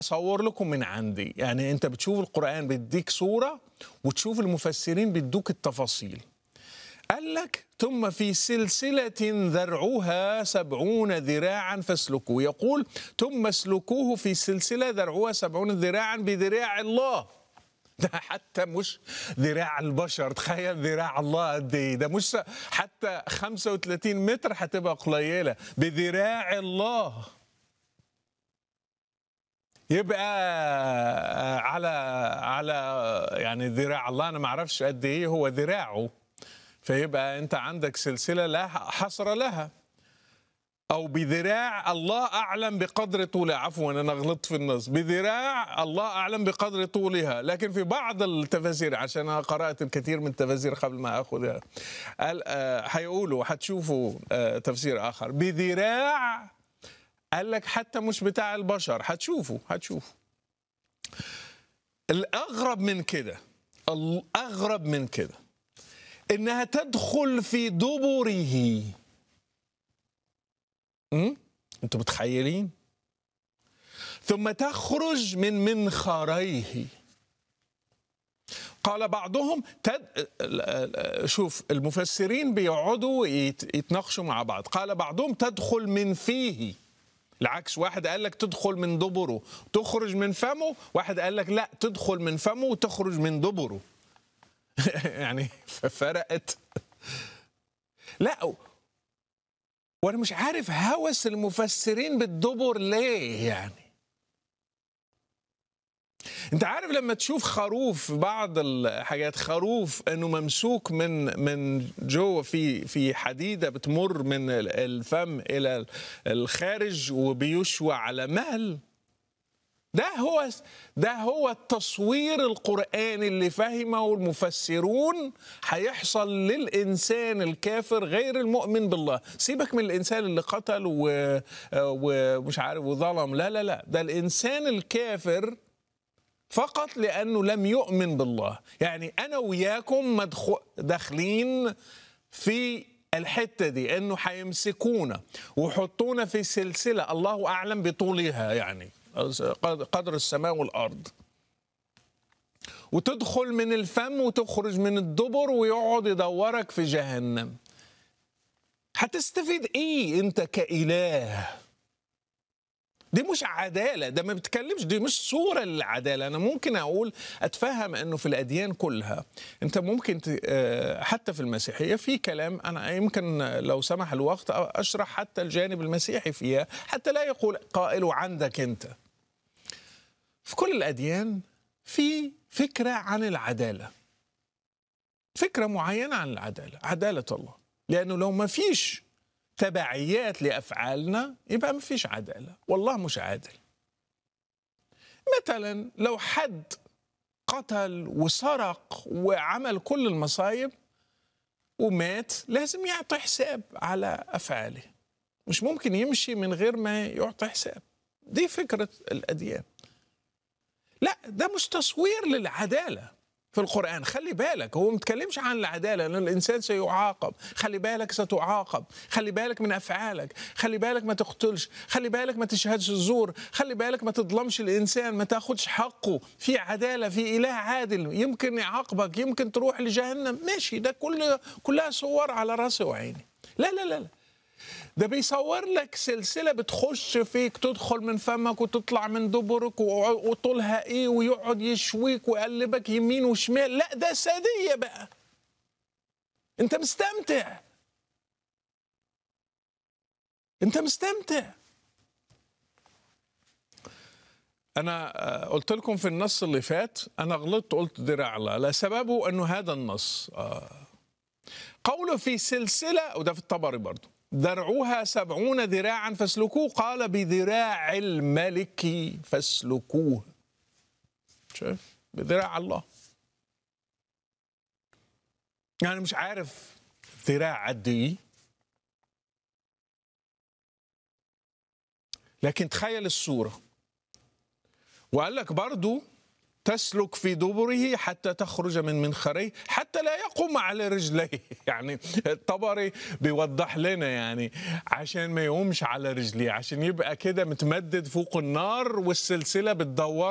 اصور لكم من عندي يعني انت بتشوف القران بيديك صوره وتشوف المفسرين بيدوك التفاصيل قال لك ثم في سلسلة ذرعها سبعون ذراعا فاسلكوه يقول ثم اسلكوه في سلسلة ذرعها سبعون ذراعا بذراع الله ده حتى مش ذراع البشر تخيل ذراع الله قد ايه ده مش حتى 35 متر هتبقى قليلة بذراع الله يبقى على على يعني ذراع الله انا ما اعرفش قد ايه هو ذراعه فيبقى انت عندك سلسله لا حصر لها او بذراع الله اعلم بقدر طولها عفوا انا غلطت في النص بذراع الله اعلم بقدر طولها لكن في بعض التفاسير عشان انا قرات الكثير من التفاسير قبل ما اخذها قال آه هيقولوا هتشوفوا آه تفسير اخر بذراع قال لك حتى مش بتاع البشر هتشوفوا هتشوفوا الاغرب من كده الاغرب من كده انها تدخل في دبره امم انتوا متخيلين ثم تخرج من منخريه قال بعضهم تد... شوف المفسرين بيقعدوا يتناقشوا مع بعض قال بعضهم تدخل من فيه العكس واحد قال لك تدخل من دبره تخرج من فمه واحد قال لك لا تدخل من فمه وتخرج من دبره يعني فرقت لا وانا مش عارف هوس المفسرين بالدبر ليه يعني انت عارف لما تشوف خروف في بعض الحاجات خروف انه ممسوك من من جوه في في حديده بتمر من الفم الى الخارج وبيشوى على مهل ده هو ده هو التصوير القرآني اللي فهمه المفسرون هيحصل للإنسان الكافر غير المؤمن بالله سيبك من الإنسان اللي قتل ومش عارف وظلم لا لا لا ده الإنسان الكافر فقط لأنه لم يؤمن بالله يعني أنا وياكم داخلين في الحتة دي أنه هيمسكونا ويحطونا في سلسلة الله أعلم بطولها يعني قدر السماء والارض وتدخل من الفم وتخرج من الدبر ويقعد يدورك في جهنم هتستفيد ايه انت كاله دي مش عداله ده ما بتكلمش دي مش صوره للعداله انا ممكن اقول اتفهم انه في الاديان كلها انت ممكن حتى في المسيحيه في كلام انا يمكن لو سمح الوقت اشرح حتى الجانب المسيحي فيها حتى لا يقول قائل عندك انت في كل الاديان في فكره عن العداله فكره معينه عن العداله عداله الله لانه لو ما فيش تبعيات لافعالنا يبقى ما فيش عداله والله مش عادل مثلا لو حد قتل وسرق وعمل كل المصايب ومات لازم يعطي حساب على افعاله مش ممكن يمشي من غير ما يعطي حساب دي فكره الاديان لا ده مش تصوير للعداله في القرآن خلي بالك هو ما بيتكلمش عن العدالة لأن الإنسان سيعاقب خلي بالك ستعاقب خلي بالك من أفعالك خلي بالك ما تقتلش خلي بالك ما تشهدش الزور خلي بالك ما تظلمش الإنسان ما تاخدش حقه في عدالة في إله عادل يمكن يعاقبك يمكن تروح لجهنم ماشي ده كل كلها صور على راسي وعيني لا لا لا, لا. ده بيصور لك سلسلة بتخش فيك تدخل من فمك وتطلع من دبرك وطولها ايه ويقعد يشويك ويقلبك يمين وشمال لا ده سادية بقى انت مستمتع انت مستمتع انا قلت لكم في النص اللي فات انا غلطت قلت ذراع الله لا سببه انه هذا النص قوله في سلسلة وده في الطبري برضه ذرعوها سبعون ذراعا فاسلكوه قال بذراع الملك فاسلكوه شايف بذراع الله يعني مش عارف ذراع قد ايه لكن تخيل الصورة وقال لك برضو تسلك في دبره حتى تخرج من منخريه حتى لا يقوم على رجليه يعني الطبري بيوضح لنا يعني عشان ما يقومش على رجليه عشان يبقى كده متمدد فوق النار والسلسله بتدور